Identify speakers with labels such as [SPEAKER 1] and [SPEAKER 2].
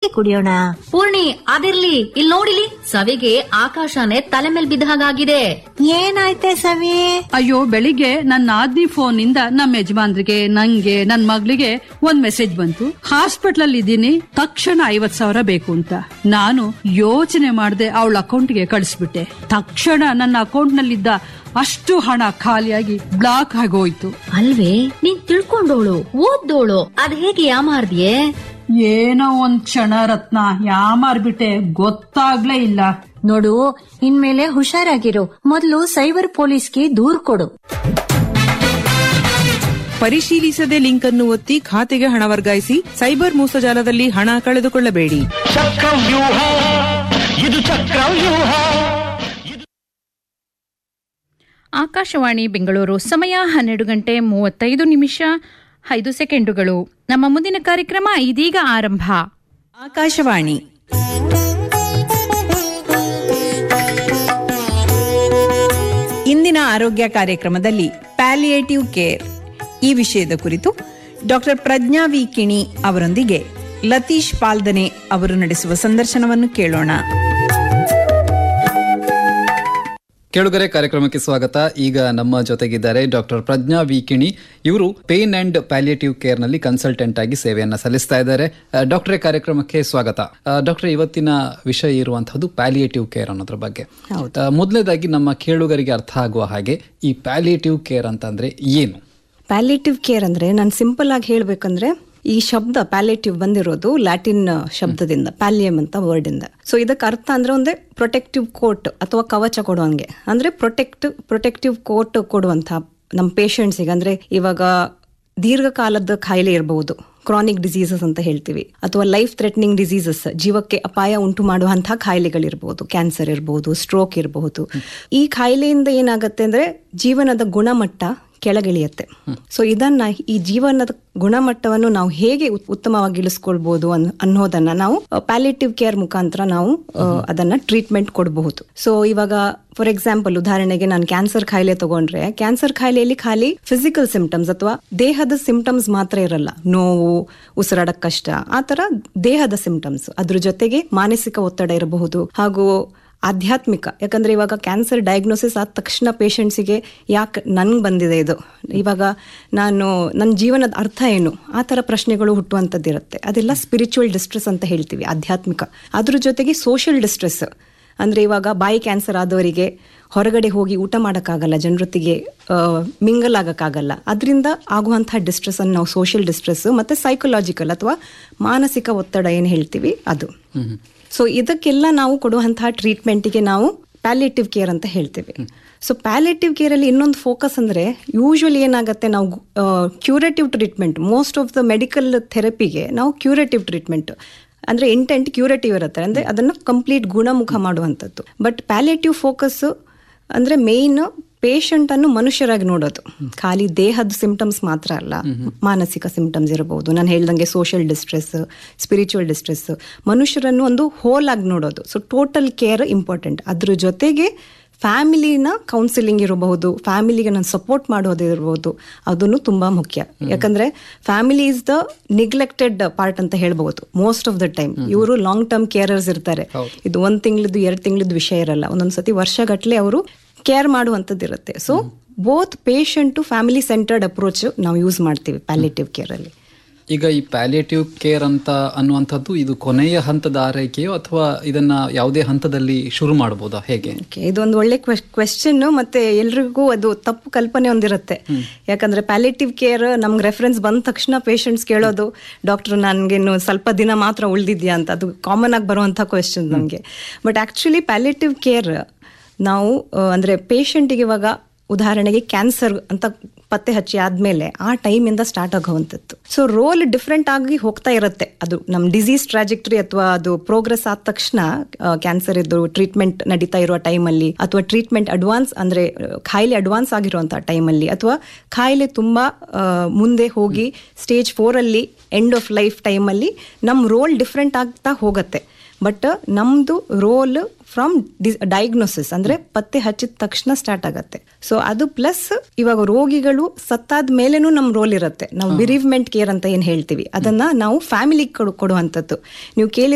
[SPEAKER 1] ಕುಡಿಯೋಣ
[SPEAKER 2] ಪೂರ್ಣಿ ಅದಿರ್ಲಿ ಇಲ್ಲಿ ನೋಡಿಲಿ ಸವಿಗೆ ಆಕಾಶನೇ ತಲೆ ಮೇಲ್ ಬಿದ್ದ ಹಾಗಾಗಿದೆ
[SPEAKER 1] ಏನಾಯ್ತೆ ಸವಿ
[SPEAKER 3] ಅಯ್ಯೋ ಬೆಳಿಗ್ಗೆ ನನ್ನ ಆದ್ನಿ ಫೋನ್ ನಿಂದ ನಮ್ಮ ಯಜಮಾನ್ರಿಗೆ ನಂಗೆ ನನ್ ಮಗಳಿಗೆ ಒಂದ್ ಮೆಸೇಜ್ ಬಂತು ಹಾಸ್ಪಿಟಲ್ ಅಲ್ಲಿ ಇದ್ದೀನಿ ತಕ್ಷಣ ಐವತ್ ಸಾವಿರ ಬೇಕು ಅಂತ ನಾನು ಯೋಚನೆ ಮಾಡದೆ ಅವಳ ಅಕೌಂಟ್ಗೆ ಕಳಿಸ್ಬಿಟ್ಟೆ ತಕ್ಷಣ ನನ್ನ ಅಕೌಂಟ್ ನಲ್ಲಿದ್ದ ಅಷ್ಟು ಹಣ ಖಾಲಿಯಾಗಿ ಬ್ಲಾಕ್ ಆಗೋಯ್ತು
[SPEAKER 2] ಅಲ್ವೇ ನೀನ್ ತಿಳ್ಕೊಂಡೋಳು ಓದ್ದೋಳು ಅದ್ ಹೇಗೆ ಯಾಮಾರ್ದಿಯೇ
[SPEAKER 3] ಏನೋ ಒಂದ್ ಕ್ಷಣ ರತ್ನ ಯಾಮಾರ್ಬಿಟ್ಟೆ ಗೊತ್ತಾಗ್ಲೇ ಇಲ್ಲ
[SPEAKER 1] ನೋಡು ಇನ್ಮೇಲೆ ಹುಷಾರಾಗಿರು ಮೊದಲು ಸೈಬರ್ ಪೊಲೀಸ್ಗೆ ದೂರ್ ಕೊಡು
[SPEAKER 4] ಪರಿಶೀಲಿಸದೆ ಲಿಂಕ್ ಅನ್ನು ಒತ್ತಿ ಖಾತೆಗೆ ಹಣ ವರ್ಗಾಯಿಸಿ ಸೈಬರ್ ಮೋಸಜಾಲದಲ್ಲಿ ಹಣ ಕಳೆದುಕೊಳ್ಳಬೇಡಿ
[SPEAKER 5] ಚಕ್ರವ್ಯೂಹ ಇದು ಚಕ್ರವ್ಯೂಹ
[SPEAKER 6] ಆಕಾಶವಾಣಿ ಬೆಂಗಳೂರು ಸಮಯ ಹನ್ನೆರಡು ಗಂಟೆ ಮೂವತ್ತೈದು ನಿಮಿಷ ಐದು ಸೆಕೆಂಡುಗಳು ನಮ್ಮ ಮುಂದಿನ ಕಾರ್ಯಕ್ರಮ ಇದೀಗ ಆರಂಭ
[SPEAKER 4] ಆಕಾಶವಾಣಿ ಇಂದಿನ ಆರೋಗ್ಯ ಕಾರ್ಯಕ್ರಮದಲ್ಲಿ ಪ್ಯಾಲಿಯೇಟಿವ್ ಕೇರ್ ಈ ವಿಷಯದ ಕುರಿತು ಡಾಕ್ಟರ್ ಪ್ರಜ್ಞಾ ವಿ ಕಿಣಿ ಅವರೊಂದಿಗೆ ಲತೀಶ್ ಪಾಲ್ದನೆ ಅವರು ನಡೆಸುವ ಸಂದರ್ಶನವನ್ನು ಕೇಳೋಣ
[SPEAKER 7] ಕೇಳುಗರೆ ಕಾರ್ಯಕ್ರಮಕ್ಕೆ ಸ್ವಾಗತ ಈಗ ನಮ್ಮ ಜೊತೆಗಿದ್ದಾರೆ ಡಾಕ್ಟರ್ ಪ್ರಜ್ಞಾ ವಿಕಿಣಿ ಇವರು ಪೇನ್ ಅಂಡ್ ಪ್ಯಾಲಿಯೇಟಿವ್ ಕೇರ್ ನಲ್ಲಿ ಕನ್ಸಲ್ಟೆಂಟ್ ಆಗಿ ಸೇವೆಯನ್ನ ಸಲ್ಲಿಸ್ತಾ ಇದ್ದಾರೆ ಆ, ಡಾಕ್ಟ್ರೇ ಕಾರ್ಯಕ್ರಮಕ್ಕೆ ಸ್ವಾಗತ ಆ, ಡಾಕ್ಟ್ರೇ ಇವತ್ತಿನ ವಿಷಯ ಇರುವಂತಹದ್ದು ಪ್ಯಾಲಿಯೇಟಿವ್ ಕೇರ್ ಅನ್ನೋದ್ರ ಬಗ್ಗೆ ಆ, ಮೊದಲನೇದಾಗಿ ನಮ್ಮ ಕೇಳುಗರಿಗೆ ಅರ್ಥ ಆಗುವ ಹಾಗೆ ಈ ಪ್ಯಾಲಿಯೇಟಿವ್ ಕೇರ್ ಅಂತಂದ್ರೆ ಏನು
[SPEAKER 8] ಪ್ಯಾಲೇಟಿವ್ ಕೇರ್ ಅಂದ್ರೆ ನಾನು ಸಿಂಪಲ್ ಆಗಿ ಹೇಳ್ಬೇಕಂದ್ರೆ ಈ ಶಬ್ದ ಪ್ಯಾಲೇಟಿವ್ ಬಂದಿರೋದು ಲ್ಯಾಟಿನ್ ಶಬ್ದದಿಂದ ಪ್ಯಾಲಿಯಂ ಅಂತ ವರ್ಡ್ ಇಂದ ಸೊ ಇದಕ್ಕೆ ಅರ್ಥ ಅಂದ್ರೆ ಒಂದೇ ಪ್ರೊಟೆಕ್ಟಿವ್ ಕೋಟ್ ಅಥವಾ ಕವಚ ಕೊಡುವಂಗೆ ಅಂದ್ರೆ ಪ್ರೊಟೆಕ್ಟ್ ಪ್ರೊಟೆಕ್ಟಿವ್ ಕೋಟ್ ಕೊಡುವಂತ ನಮ್ಮ ಪೇಷಂಟ್ಸಿಗೆ ಅಂದ್ರೆ ಇವಾಗ ದೀರ್ಘಕಾಲದ ಕಾಯಿಲೆ ಇರಬಹುದು ಕ್ರಾನಿಕ್ ಡಿಸೀಸಸ್ ಅಂತ ಹೇಳ್ತೀವಿ ಅಥವಾ ಲೈಫ್ ಥ್ರೆಟ್ನಿಂಗ್ ಡಿಸೀಸಸ್ ಜೀವಕ್ಕೆ ಅಪಾಯ ಉಂಟು ಮಾಡುವಂತಹ ಕಾಯಿಲೆಗಳಿರ್ಬೋದು ಕ್ಯಾನ್ಸರ್ ಇರಬಹುದು ಸ್ಟ್ರೋಕ್ ಇರಬಹುದು ಈ ಕಾಯಿಲೆಯಿಂದ ಏನಾಗುತ್ತೆ ಅಂದ್ರೆ ಜೀವನದ ಗುಣಮಟ್ಟ ಕೆಳಗಿಳಿಯುತ್ತೆ ಸೊ ಇದನ್ನ ಈ ಜೀವನದ ಗುಣಮಟ್ಟವನ್ನು ನಾವು ಹೇಗೆ ಉತ್- ಉತ್ತಮವಾಗಿ ಇಳಿಸ್ಕೊಳ್ಬಹುದು ಅನ್- ಅನ್ನೋದನ್ನ ನಾವು ಪ್ಯಾಲೇಟಿವ್ ಕೇರ್ ಮುಖಾಂತರ ನಾವು ಆ, ಅದನ್ನ ಟ್ರೀಟ್ಮೆಂಟ್ ಕೊಡಬಹುದು ಸೊ ಇವಾಗ ಫಾರ್ ಎಕ್ಸಾಂಪಲ್ ಉದಾಹರಣೆಗೆ ನಾನು ಕ್ಯಾನ್ಸರ್ ಕಾಯಿಲೆ ತಗೊಂಡ್ರೆ ಕ್ಯಾನ್ಸರ್ ಕಾಯಿಲೆಯಲ್ಲಿ ಖಾಲಿ ಫಿಸಿಕಲ್ ಸಿಂಪ್ಟಮ್ಸ್ ಅಥವಾ ದೇಹದ ಸಿಂಪ್ಟಮ್ಸ್ ಮಾತ್ರ ಇರಲ್ಲ ನೋವು ಉಸಿರಾಡಕ್ ಕಷ್ಟ ಆ ತರ ದೇಹದ ಸಿಂಪ್ಟಮ್ಸ್ ಅದ್ರ ಜೊತೆಗೆ ಮಾನಸಿಕ ಒತ್ತಡ ಇರಬಹುದು ಹಾಗೂ ಆಧ್ಯಾತ್ಮಿಕ ಯಾಕಂದ್ರೆ ಇವಾಗ ಕ್ಯಾನ್ಸರ್ ಡಯಾಗ್ನೋಸಿಸ್ ಆದ ತಕ್ಷಣ ಪೇಷಂಟ್ಸಿಗೆ ಯಾಕೆ ನನ್ಗೆ ಬಂದಿದೆ ಇದು ಇವಾಗ ನಾನು ನನ್ನ ಜೀವನದ ಅರ್ಥ ಏನು ಆ ಥರ ಪ್ರಶ್ನೆಗಳು ಹುಟ್ಟುವಂಥದ್ದಿರುತ್ತೆ ಅದೆಲ್ಲ ಸ್ಪಿರಿಚುವಲ್ ಡಿಸ್ಟ್ರೆಸ್ ಅಂತ ಹೇಳ್ತೀವಿ ಆಧ್ಯಾತ್ಮಿಕ ಅದ್ರ ಜೊತೆಗೆ ಸೋಷಿಯಲ್ ಡಿಸ್ಟ್ರೆಸ್ ಅಂದ್ರೆ ಇವಾಗ ಬಾಯಿ ಕ್ಯಾನ್ಸರ್ ಆದವರಿಗೆ ಹೊರಗಡೆ ಹೋಗಿ ಊಟ ಮಾಡೋಕ್ಕಾಗಲ್ಲ ಜನರೊತ್ತಿಗೆ ಮಿಂಗಲ್ ಆಗೋಕ್ಕಾಗಲ್ಲ ಅದರಿಂದ ಆಗುವಂತಹ ಡಿಸ್ಟ್ರೆಸ್ ಅನ್ನು ನಾವು ಸೋಷಿಯಲ್ ಡಿಸ್ಟ್ರೆಸ್ ಮತ್ತೆ ಸೈಕಲಾಜಿಕಲ್ ಅಥವಾ ಮಾನಸಿಕ ಒತ್ತಡ ಏನು ಹೇಳ್ತೀವಿ ಅದು ಸೊ ಇದಕ್ಕೆಲ್ಲ ನಾವು ಕೊಡುವಂತಹ ಟ್ರೀಟ್ಮೆಂಟಿಗೆ ನಾವು ಪ್ಯಾಲೇಟಿವ್ ಕೇರ್ ಅಂತ ಹೇಳ್ತೀವಿ ಸೊ ಪ್ಯಾಲೇಟಿವ್ ಕೇರ್ ಅಲ್ಲಿ ಇನ್ನೊಂದು ಫೋಕಸ್ ಅಂದ್ರೆ ಯೂಶುವಲಿ ಏನಾಗುತ್ತೆ ನಾವು curative treatment most of the medical ಥೆರಪಿಗೆ ನಾವು ಕ್ಯೂರೇಟಿವ್ ಟ್ರೀಟ್ಮೆಂಟ್ ಅಂದ್ರೆ ಇಂಟೆಂಟ್ ಕ್ಯೂರೇಟಿವ್ ಇರುತ್ತೆ ಅಂದ್ರೆ ಅದನ್ನು ಕಂಪ್ಲೀಟ್ ಗುಣಮುಖ ಮಾಡುವಂಥದ್ದು ಬಟ್ ಪ್ಯಾಲೇಟಿವ್ ಫೋಕಸ್ ಅಂದ್ರೆ ಮೇಯ್ನ್ ಪೇಷಂಟ್ ಅನ್ನು ಮನುಷ್ಯರಾಗಿ ನೋಡೋದು ಖಾಲಿ ದೇಹದ ಸಿಂಪ್ಟಮ್ಸ್ ಮಾತ್ರ ಅಲ್ಲ ಮಾನಸಿಕ ಸಿಂಪ್ಟಮ್ಸ್ ಇರಬಹುದು ನಾನು ಹೇಳ್ದಂಗೆ ಸೋಷಿಯಲ್ ಡಿಸ್ಟ್ರೆಸ್ ಸ್ಪಿರಿಚುವಲ್ ಡಿಸ್ಟ್ರೆಸ್ ಮನುಷ್ಯರನ್ನು ಒಂದು ಹೋಲ್ ಆಗಿ ನೋಡೋದು ಸೊ ಟೋಟಲ್ ಕೇರ್ ಇಂಪಾರ್ಟೆಂಟ್ ಅದ್ರ ಜೊತೆಗೆ ಫ್ಯಾಮಿಲಿನ ಕೌನ್ಸಿಲಿಂಗ್ ಇರಬಹುದು ಫ್ಯಾಮಿಲಿಗೆ ನಾನು ಸಪೋರ್ಟ್ ಮಾಡೋದು ಇರಬಹುದು ಅದನ್ನು ತುಂಬಾ ಮುಖ್ಯ ಯಾಕಂದ್ರೆ family is the neglected part ಅಂತ ಹೇಳ್ಬಹುದು ಮೋಸ್ಟ್ ಆಫ್ ದ ಟೈಮ್ ಇವರು ಲಾಂಗ್ ಟರ್ಮ್ ಕೇರರ್ಸ್ ಇರ್ತಾರೆ ಇದು ಒಂದ್ ತಿಂಗಳದ್ದು ಎರಡ್ ತಿಂಗಳದ್ದು ವಿಷಯ ಇರಲ್ಲ ಒಂದೊಂದ್ಸತಿ ವರ್ಷಗಟ್ಲೆ ಅವರು ಕೇರ್ ಮಾಡುವಂಥದ್ದು ಇರುತ್ತೆ so both patient to family centred approach ನಾವು ಯೂಸ್ ಮಾಡ್ತೀವಿ ಪ್ಯಾಲೇಟಿವ್ ಕೇರ್ ಅಲ್ಲಿ
[SPEAKER 7] ಈಗ ಈ ಪ್ಯಾಲಿಯೇಟಿವ್ ಕೇರ್ ಅಂತ ಅನ್ನುವಂಥದ್ದು ಇದು ಕೊನೆಯ ಹಂತದ ಆರೈಕೆಯೋ ಅಥವಾ ಇದನ್ನ ಯಾವುದೇ ಹಂತದಲ್ಲಿ ಶುರು ಮಾಡಬಹುದಾ ಹೇಗೆ
[SPEAKER 8] Okay, ಇದೊಂದು ಒಳ್ಳೆ ಕ್ವೆಶ್ಚನ್ ಮತ್ತೆ ಎಲ್ರಿಗೂ ಅದು ತಪ್ಪು ಕಲ್ಪನೆ ಒಂದಿರುತ್ತೆ ಯಾಕಂದ್ರೆ ಪ್ಯಾಲೇಟಿವ್ ಕೇರ್ ನಮ್ಗೆ ರೆಫರೆನ್ಸ್ ಬಂದ ತಕ್ಷಣ ಪೇಷಂಟ್ಸ್ ಕೇಳೋದು ಡಾಕ್ಟರ್ ನನ್ಗೇನು ಸ್ವಲ್ಪ ದಿನ ಮಾತ್ರ ಉಳಿದಿದ್ಯಾ ಅಂತ ಅದು ಕಾಮನ್ ಆಗಿ ಬರುವಂತ ಕ್ವೆಶನ್ ನಮಗೆ ಬಟ್ ಆಕ್ಚುಲಿ ಪ್ಯಾಲೇಟಿವ್ ಕೇರ್ ನಾವು ಆ, ಅಂದ್ರೆ ಪೇಷಂಟಿಗೆ ಇವಾಗ ಉದಾಹರಣೆಗೆ ಕ್ಯಾನ್ಸರ್ ಅಂತ ಪತ್ತೆ ಹಚ್ಚಿ ಆದ್ಮೇಲೆ ಆ ಟೈಮಿಂದ ಸ್ಟಾರ್ಟ್ ಆಗುವಂಥದ್ದು ಸೊ ರೋಲ್ ಡಿಫ್ರೆಂಟ್ ಆಗಿ ಹೋಗ್ತಾ ಇರುತ್ತೆ ಅದು ನಮ್ಮ ಡಿಸೀಸ್ ಟ್ರಾಜೆಕ್ಟರಿ ಅಥವಾ ಅದು ಪ್ರೋಗ್ರೆಸ್ ಆದ ತಕ್ಷಣ ಕ್ಯಾನ್ಸರ್ ಇದ್ದು ಟ್ರೀಟ್ಮೆಂಟ್ ನಡೀತಾ ಇರುವ ಟೈಮಲ್ಲಿ ಅಥವಾ ಟ್ರೀಟ್ಮೆಂಟ್ ಅಡ್ವಾನ್ಸ್ ಅಂದ್ರೆ ಆ, ಖಾಯಿಲೆ ಅಡ್ವಾನ್ಸ್ ಆಗಿರುವಂತಹ ಟೈಮಲ್ಲಿ ಅಥವಾ ಖಾಯಿಲೆ ತುಂಬಾ ಆ, ಮುಂದೆ ಹೋಗಿ ಸ್ಟೇಜ್ ಫೋರ್ ಅಲ್ಲಿ ಎಂಡ್ ಆಫ್ ಲೈಫ್ ಟೈಮಲ್ಲಿ ನಮ್ಮ ರೋಲ್ ಡಿಫ್ರೆಂಟ್ ಆಗ್ತಾ ಹೋಗುತ್ತೆ ಬಟ್ ನಮ್ದು ರೋಲ್ ಫ್ರಮ್ ಡಯಾಗ್ನೋಸಿಸ್ ಅಂದ್ರೆ ಪತ್ತೆ ಹಚ್ಚಿದ ತಕ್ಷಣ ಸ್ಟಾರ್ಟ್ ಆಗತ್ತೆ ಸೊ ಅದು ಪ್ಲಸ್ ಇವಾಗ ರೋಗಿಗಳು ಸತ್ತಾದ ಮೇಲೇನೂ ನಮ್ಮ ರೋಲ್ ಇರುತ್ತೆ ನಾವು ಬಿರಿವ್ಮೆಂಟ್ ಕೇರ್ ಅಂತ ಏನ್ ಹೇಳ್ತೀವಿ ಅದನ್ನ ನಾವು ಫ್ಯಾಮಿಲಿ ಕೊಡುವಂಥದ್ದು ನೀವು ಕೇಳಿ